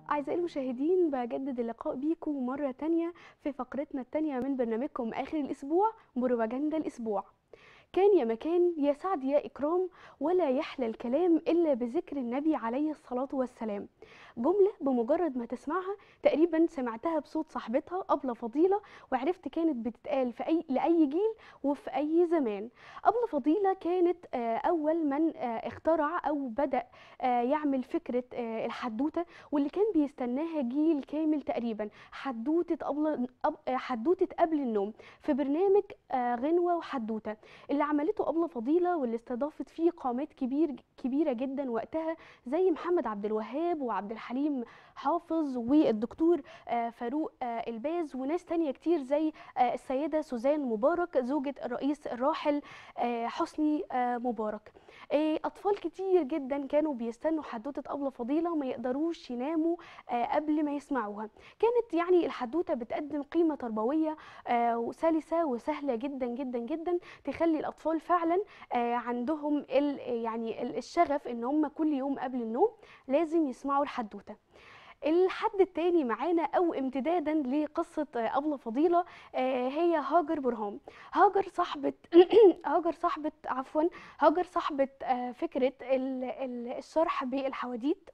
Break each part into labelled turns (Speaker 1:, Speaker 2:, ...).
Speaker 1: أعزائي المشاهدين بجدد اللقاء بيكم مرة تانية في فقرتنا التانية من برنامجكم آخر الأسبوع بروباجندا الأسبوع كان يا مكان يا سعد يا إكرام ولا يحلى الكلام إلا بذكر النبي عليه الصلاة والسلام جملة بمجرد ما تسمعها تقريبا سمعتها بصوت صاحبتها أبلة فضيلة وعرفت كانت بتتقال في أي لأي جيل وفي أي زمان أبلة فضيلة كانت آه، أول من آه، اخترع أو بدأ آه، يعمل فكرة آه، الحدوتة واللي كان بيستناها جيل كامل تقريبا حدوتة قبل أب- آه، حدوتة قبل النوم في برنامج آه، غنوة وحدوتة اللي عملته أبلة فضيلة واللي استضافت فيه قامات كبير كبيرة جدا وقتها زي محمد عبد الوهاب وعبد الحليم حافظ والدكتور آه، فاروق آه، الباز وناس تانية كتير زي آه، السيدة سوزان مبارك زوجة الرئيس الراحل آه، حسني آه، مبارك آه، أطفال كتير جدا كانوا بيستنوا حدوتة أبلة فضيلة وما يقدروش يناموا آه، قبل ما يسمعوها كانت يعني الحدوتة بتقدم قيمة تربوية آه، وسلسة وسهلة جدا جدا جدا تخلي الأطفال فعلا آه، عندهم ال- يعني ال- الشغف إن هم كل يوم قبل النوم لازم يسمعوا الحدوتة الحد التاني معانا او امتدادا لقصه آه، ابله فضيله آه، هي هاجر برهام هاجر صاحبه هاجر صاحبه عفوا هاجر صاحبه آه، فكره ال- ال- الشرح بالحواديت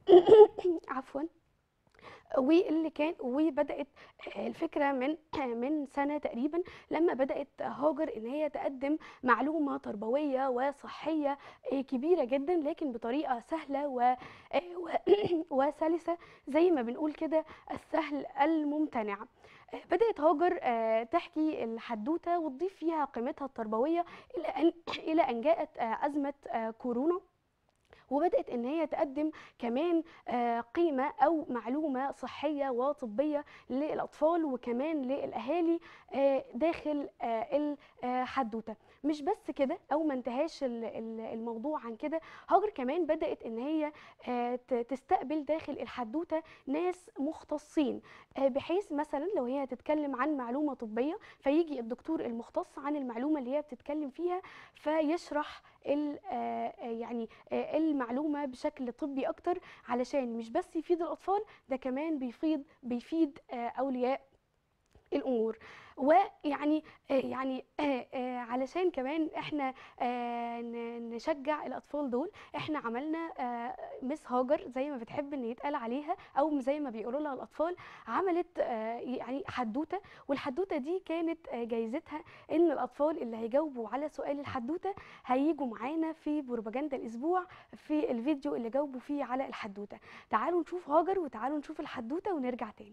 Speaker 1: عفوا واللي كان وبدات الفكره من من سنه تقريبا لما بدات هاجر ان هي تقدم معلومه تربويه وصحيه كبيره جدا لكن بطريقه سهله و و- وسلسه زي ما بنقول كده السهل الممتنع بدأت هاجر آه، تحكي الحدوتة وتضيف فيها قيمتها التربوية إلى أن إلى أن جاءت آه، أزمة آه، كورونا وبدأت إن هي تقدم كمان آه، قيمة أو معلومة صحية وطبية للأطفال وكمان للأهالي آه، داخل آه، الحدوتة مش بس كده أو ما انتهاش ال- ال- الموضوع عن كده هاجر كمان بدأت إن هي آه، ت- تستقبل داخل الحدوتة ناس مختصين آه، بحيث مثلا لو هي هتتكلم عن معلومة طبية فيجي الدكتور المختص عن المعلومة اللي هي بتتكلم فيها فيشرح ال- آه، آه، يعني آه، المعلومة بشكل طبي أكتر علشان مش بس يفيد الأطفال ده كمان بيفيد بيفيد آه، أولياء الامور ويعني آه، يعني آه، آه، علشان كمان احنا آه، ن- نشجع الاطفال دول احنا عملنا آه، مس هاجر زي ما بتحب ان يتقال عليها او زي ما بيقولوا لها الاطفال عملت آه، يعني حدوته والحدوته دي كانت آه، جايزتها ان الاطفال اللي هيجاوبوا على سؤال الحدوته هيجوا معانا في بروباجندا الاسبوع في الفيديو اللي جاوبوا فيه على الحدوته تعالوا نشوف هاجر وتعالوا نشوف الحدوته ونرجع تاني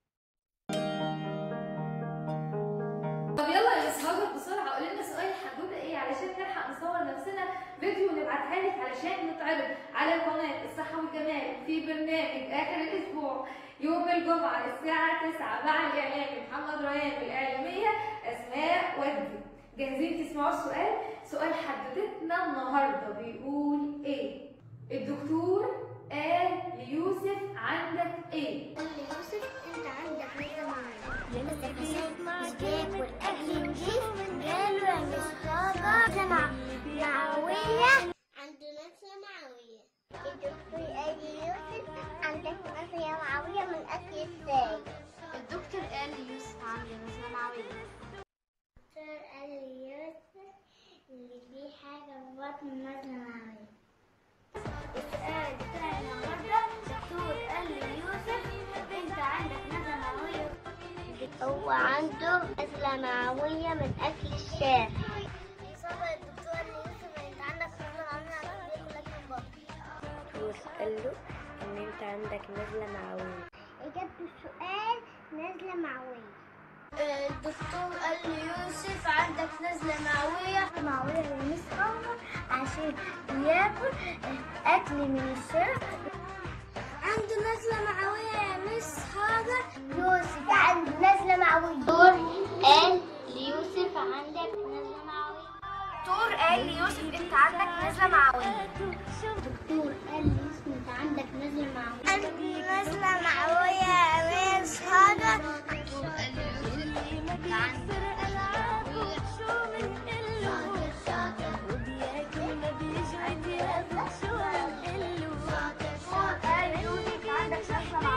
Speaker 2: طب يلا يا مس هاجر بسرعه قولي لنا سؤال الحدوته ايه علشان نلحق نصور نفسنا فيديو ونبعتها لك علشان نتعرض على قناه الصحه والجمال في برنامج اخر الاسبوع يوم الجمعه الساعه 9 مع الاعلامي محمد ريان والاعلاميه اسماء وجدي جاهزين تسمعوا السؤال سؤال حدوتتنا النهارده بيقول ايه الدكتور قال ليوسف عندك ايه
Speaker 3: قال لي يوسف انت عندك ميزه معايا بس بياكل اكل نضيف قالوا يا مصطفى مع معويه عنده نفسه معويه الدكتور قال لي يوسف عندك نفسه معويه من اكل ازاي
Speaker 4: الدكتور قال لي يوسف عندي نزلة معوية
Speaker 3: الدكتور قال لي يوسف اللي فيه حاجه في بطن نازله معويه السؤال بتاع النهارده الدكتور قال لي يوسف انت عندك نزله معويه هو عنده نزله معويه من اكل الشارع صبر الدكتور قال لي يوسف انت عندك نزله معويه بياكل اكل من بطن
Speaker 5: الدكتور قال له ان انت عندك نزله معويه
Speaker 3: اجابه السؤال نزله معويه الدكتور قال لي يوسف عندك نزلة معوية معوية لمس أمر عشان ياكل أكل من الشرق عنده نزلة معوية يا مس هاجر يوسف عنده نزلة معوية دكتور قال ليوسف عندك نزلة معوية
Speaker 4: دكتور قال لي يوسف انت عندك نزلة معوية
Speaker 3: دكتور قال لي يوسف انت عندك نزلة معوية عندي نزلة معوية يا مس هاجر دكتور قال لي يوسف انت عندك
Speaker 4: دكتور قال لي يوسف عندك نزلة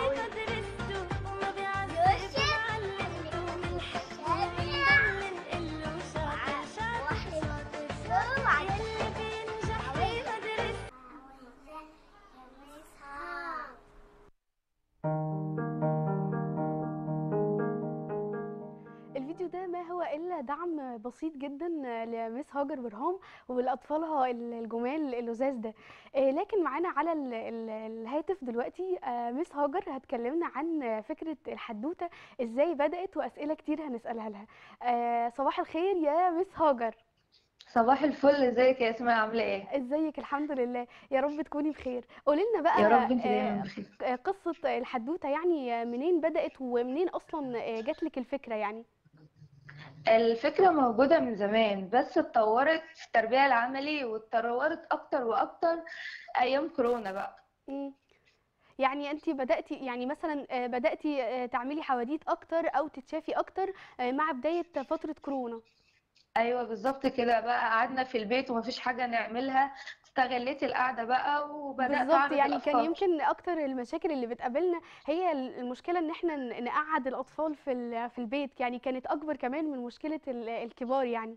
Speaker 1: دعم بسيط جدا لمس هاجر برهام ولأطفالها ال- الجمال اللذاذ ده آه، لكن معانا على ال- ال- الهاتف دلوقتي آه، مس هاجر هتكلمنا عن فكرة الحدوتة ازاي بدأت وأسئلة كتير هنسألها لها آه، صباح الخير يا مس هاجر
Speaker 6: صباح الفل ازيك يا اسماء عامله ايه
Speaker 1: ازيك الحمد لله يا رب تكوني بخير قولي لنا بقى
Speaker 6: يا رب انت
Speaker 1: آه،
Speaker 6: دايما بخير
Speaker 1: آه، قصة الحدوتة يعني منين بدأت ومنين أصلا آه، جاتلك الفكرة يعني
Speaker 6: الفكره موجوده من زمان بس اتطورت في التربيه العملي واتطورت اكتر واكتر ايام كورونا بقى
Speaker 1: مم. يعني انت بدأتي يعني مثلا آه، بدأتي آه، تعملي حواديت اكتر او تتشافي اكتر آه، مع بداية فترة كورونا
Speaker 6: ايوه بالظبط كده بقى قعدنا في البيت ومفيش حاجه نعملها استغليت القعده بقى وبدات
Speaker 1: بالظبط
Speaker 6: اعرض
Speaker 1: يعني كان
Speaker 6: الافكار
Speaker 1: يمكن اكتر المشاكل اللي بتقابلنا هي المشكلة ان احنا ن- نقعد الاطفال في ال- في البيت يعني كانت اكبر كمان من مشكلة ال- الكبار يعني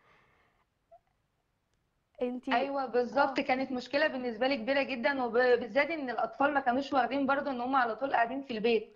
Speaker 1: انت
Speaker 6: ايوه بالظبط
Speaker 1: اه
Speaker 6: كانت مشكله بالنسبه لي كبيره جدا وبالذات ان الاطفال ما كانوش واخدين برضو ان هم على طول قاعدين في البيت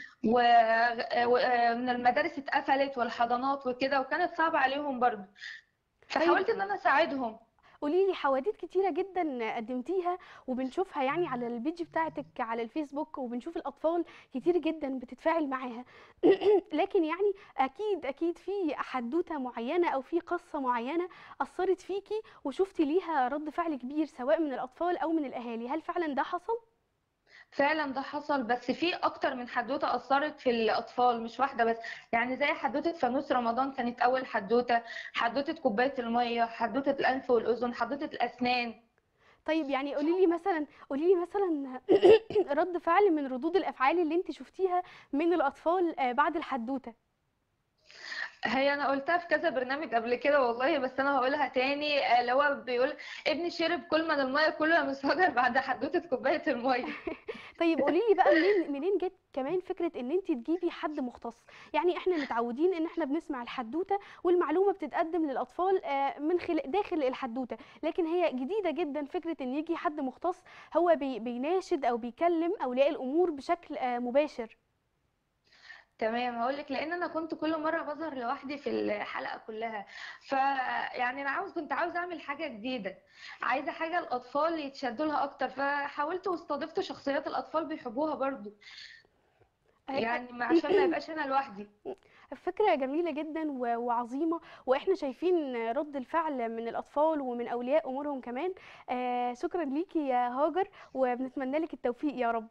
Speaker 6: ومن المدارس اتقفلت والحضانات وكده وكانت صعبة عليهم برضو
Speaker 1: طيب
Speaker 6: فحاولت ان انا اساعدهم
Speaker 1: قولي لي حواديت كتيرة جدا قدمتيها وبنشوفها يعني على البيج بتاعتك على الفيسبوك وبنشوف الأطفال كتير جدا بتتفاعل معاها لكن يعني أكيد أكيد في حدوتة معينة أو في قصة معينة أثرت فيكي وشفتي ليها رد فعل كبير سواء من الأطفال أو من الأهالي هل فعلا ده حصل؟
Speaker 6: فعلا ده حصل بس في اكتر من حدوته اثرت في الاطفال مش واحده بس يعني زي حدوته فانوس رمضان كانت اول حدوته حدوته كوبايه الميه حدوته الانف والاذن حدوته الاسنان
Speaker 1: طيب يعني قولي لي مثلا قولي لي مثلا رد فعل من ردود الأفعال اللي انت شفتيها من الأطفال آه، بعد الحدوتة
Speaker 6: هي انا قلتها في كذا برنامج قبل كده والله بس انا هقولها تاني آه، اللي هو بيقول ابني شرب كل من الميه كله يا مس هاجر بعد حدوته كوبايه الميه
Speaker 1: طيب قولي لي بقى منين منين جت كمان فكره ان انت تجيبي حد مختص يعني احنا متعودين ان احنا بنسمع الحدوته والمعلومه بتتقدم للاطفال آه، من خلال داخل الحدوته لكن هي جديده جدا فكره ان يجي حد مختص هو بي بيناشد او بيكلم اولياء الامور بشكل آه، مباشر
Speaker 6: تمام هقول لك لان انا كنت كل مره بظهر لوحدي في الحلقه كلها فيعني انا عاوز كنت عاوز اعمل حاجه جديده عايزه حاجه الاطفال يتشدوا لها اكتر فحاولت واستضفت شخصيات الاطفال بيحبوها برضو
Speaker 1: آه،
Speaker 6: يعني ما- عشان ما يبقاش انا لوحدي
Speaker 1: فكرة جميلة جدا و- وعظيمة واحنا شايفين رد الفعل من الأطفال ومن أولياء أمورهم كمان آه شكرا ليكي يا هاجر وبنتمنى لك التوفيق يا رب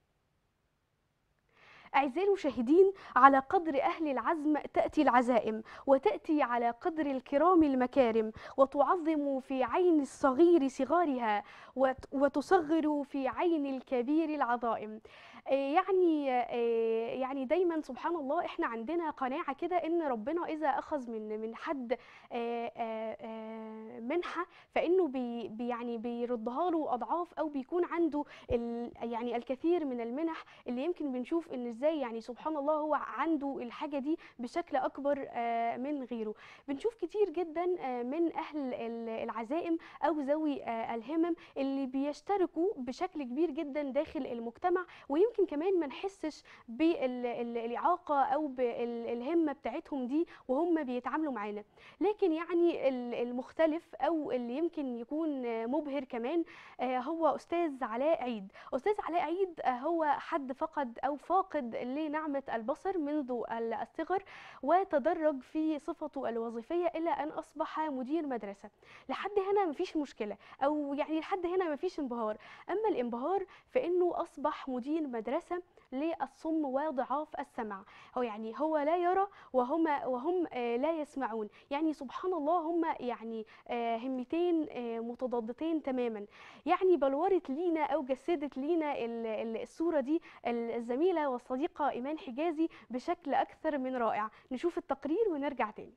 Speaker 1: أعزائي المشاهدين على قدر أهل العزم تأتي العزائم وتأتي على قدر الكرام المكارم وتعظم في عين الصغير صغارها وت- وتصغر في عين الكبير العظائم آه، يعني آه، يعني دايما سبحان الله احنا عندنا قناعة كده ان ربنا اذا اخذ من من حد آه، آه، آه، منحة فانه بي بي- يعني بيردها له اضعاف او بيكون عنده ال يعني الكثير من المنح اللي يمكن بنشوف ان ازاي يعني سبحان الله هو عنده الحاجة دي بشكل اكبر آه، من غيره بنشوف كتير جدا آه، من اهل ال- العزائم او ذوي آه، الهمم اللي بيشتركوا بشكل كبير جدا داخل المجتمع ويمكن كمان ما نحسش بالإعاقة أو بالهمة بتاعتهم دي وهم بيتعاملوا معانا لكن يعني ال- المختلف أو اللي يمكن يكون مبهر كمان آه، هو أستاذ علاء عيد أستاذ علاء عيد آه، هو حد فقد أو فاقد لنعمة البصر منذ الصغر وتدرج في صفته الوظيفية إلى أن أصبح مدير مدرسة لحد هنا مفيش مشكلة أو يعني لحد هنا مفيش انبهار أما الانبهار فإنه أصبح مدير مدرسة للصم وضعاف السمع هو يعني هو لا يرى وهم وهم آه، لا يسمعون يعني سبحان الله هم يعني آه، همتين آه، متضادتين تماما يعني بلورت لينا أو جسدت لينا ال- ال- الصورة دي الزميلة والصديقة إيمان حجازي بشكل أكثر من رائع نشوف التقرير ونرجع تاني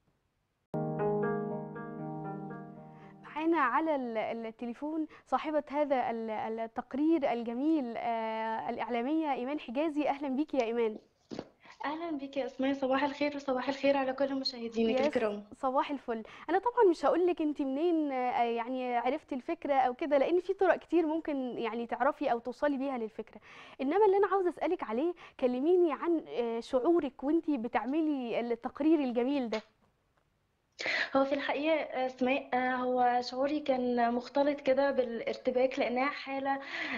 Speaker 1: معانا على ال- التليفون صاحبة هذا ال- التقرير الجميل آه، الإعلامية إيمان حجازي أهلا بيكي يا إيمان
Speaker 7: اهلا بك يا اسماء صباح الخير وصباح الخير على كل مشاهدينك
Speaker 1: يا
Speaker 7: الكرام
Speaker 1: صباح الفل انا طبعا مش هقول لك انت منين آه، يعني عرفتي الفكره او كده لان في طرق كتير ممكن يعني تعرفي او توصلي بيها للفكره انما اللي انا عاوزه اسالك عليه كلميني عن آه، شعورك وانت بتعملي التقرير الجميل ده
Speaker 7: هو في الحقيقة آه، اسماء آه، هو شعوري كان مختلط كده بالارتباك لأنها حالة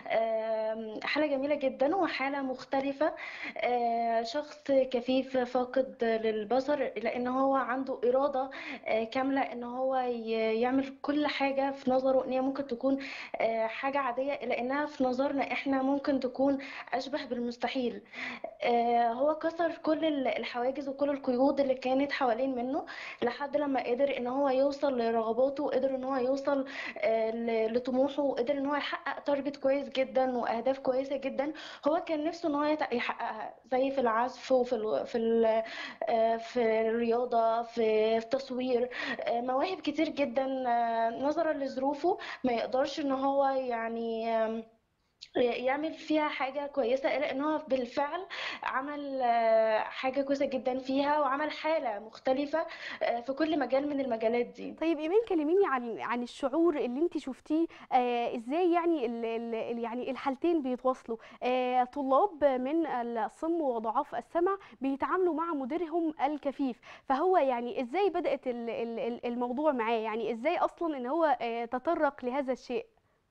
Speaker 7: آم، حالة جميلة جدا وحالة مختلفة آه، شخص كفيف فاقد للبصر لأن هو عنده إرادة آه، كاملة إن هو ي- يعمل كل حاجة في نظره إن هي ممكن تكون آه، حاجة عادية إلا إنها في نظرنا إحنا ممكن تكون أشبه بالمستحيل آه، هو كسر كل ال- الحواجز وكل القيود اللي كانت حوالين منه لحد لما قدر ان هو يوصل لرغباته وقدر ان هو يوصل آه، ل- لطموحه وقدر ان هو يحقق تارجت كويس جدا واهداف كويسه جدا هو كان نفسه ان هو يت- يحققها زي في العزف وفي ال في ال آه، في الرياضه في التصوير آه، مواهب كتير جدا آه، نظرا لظروفه ما يقدرش ان هو يعني آم، يعمل فيها حاجة كويسة إلا إن هو بالفعل عمل آه، حاجة كويسة جدا فيها وعمل حالة مختلفة آه، في كل مجال من المجالات دي
Speaker 1: طيب ايمان كلميني عن عن الشعور اللي انت شفتيه آه ازاي يعني ال ال يعني الحالتين بيتواصلوا آه طلاب من الصم وضعاف السمع بيتعاملوا مع مديرهم الكفيف فهو يعني ازاي بدأت ال- ال- ال- الموضوع معاه يعني ازاي اصلا ان هو آه تطرق لهذا الشيء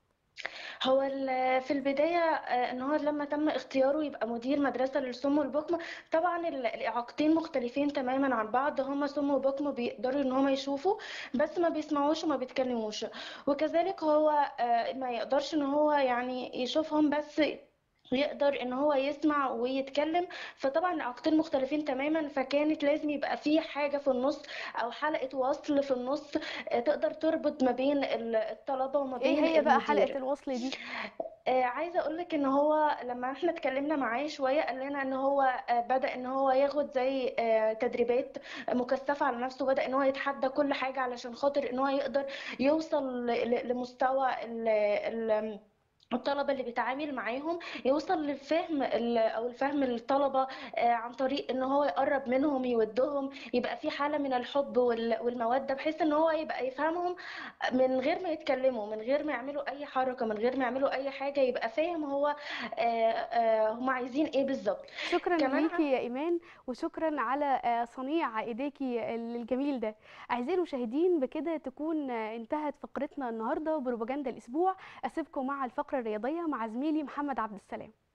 Speaker 7: هو ال- في البداية آه، إن هو لما تم اختياره يبقى مدير مدرسة للصم والبكم طبعا ال- الإعاقتين مختلفين تماما عن بعض هما صم وبكم بيقدروا إن هما يشوفوا بس ما بيسمعوش وما بيتكلموش وكذلك هو آه، ما يقدرش إن هو يعني يشوفهم بس يقدر ان هو يسمع ويتكلم فطبعا العقدين مختلفين تماما فكانت لازم يبقى في حاجة في النص او حلقة وصل في النص آه، تقدر تربط ما بين ال- الطلبة وما
Speaker 1: ايه
Speaker 7: بين
Speaker 1: هي بقى حلقة
Speaker 7: المدير
Speaker 1: الوصل دي
Speaker 7: آه، عايزه اقول لك ان هو لما احنا اتكلمنا معاه شويه قال لنا ان هو آه، بدا ان هو ياخد زي آه، تدريبات مكثفه على نفسه بدا ان هو يتحدى كل حاجه علشان خاطر ان هو يقدر يوصل ل- ل- لمستوى ال ال الطلبة اللي بيتعامل معاهم يوصل للفهم ال- أو الفهم الطلبة آه، عن طريق إن هو يقرب منهم يودهم يبقى في حالة من الحب وال- والمودة بحيث إن هو يبقى يفهمهم من غير ما يتكلموا من غير ما يعملوا أي حركة من غير ما يعملوا أي حاجة يبقى فاهم هو آه، آه، هم عايزين إيه بالظبط
Speaker 1: شكرا
Speaker 7: كمان
Speaker 1: ليكي يا ايمان وشكرا على آه، صنيع ايديكي الجميل ده اعزائي المشاهدين بكده تكون آه، انتهت فقرتنا النهارده بروباجندا الاسبوع اسيبكم مع الفقره الرياضيه مع زميلي محمد عبد السلام